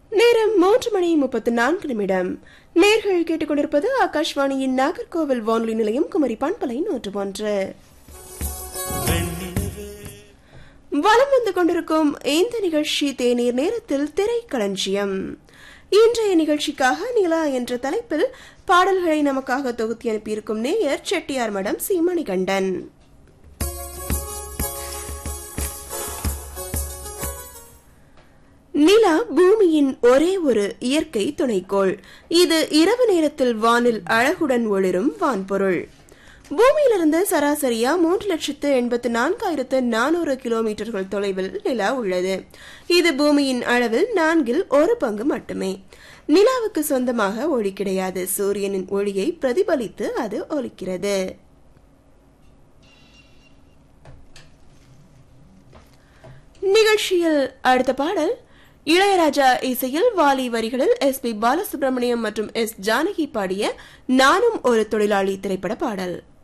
நேரம் மூன்று மணி முப்பத்து நான்கு நிமிடம் நேர்கள் கேட்டுக்கொண்டிருப்பது ஆகாஷ்வாணியின் நாகர்கோவில் வானொலி நிலையம் குமரி பண்பலை நூற்று ஒன்று வலம் வந்து கொண்டிருக்கும் இந்த நிகழ்ச்சி தேநீர் நேரத்தில் திரைக்களஞ்சியம் இன்றைய நிகழ்ச்சிக்காக நிலா என்ற தலைப்பில் பாடல்களை நமக்காக தொகுத்தி அனுப்பியிருக்கும் நேயர் செட்டியார் மடம் சீமணிகண்டன் நிலா பூமியின் ஒரே ஒரு இயற்கை துணைக்கோள் இது இரவு நேரத்தில் வானில் அழகுடன் ஒளிரும் வான்பொருள் பூமியிலிருந்து சராசரியா மூன்று லட்சத்து எண்பத்து நான்காயிரத்து நானூறு கிலோமீட்டர்கள் தொலைவில் நிலா உள்ளது இது பூமியின் அளவில் நான்கில் ஒரு பங்கு மட்டுமே நிலாவுக்கு சொந்தமாக ஒளி கிடையாது சூரியனின் ஒளியை பிரதிபலித்து அது ஒலிக்கிறது நிகழ்ச்சியில் அடுத்த பாடல் இளையராஜா இசையில் வாலி வரிகளில் எஸ் பி பாலசுப்ரமணியம் மற்றும் எஸ் ஜானகி பாடிய நானும் ஒரு தொழிலாளி திரைப்பட பாடல்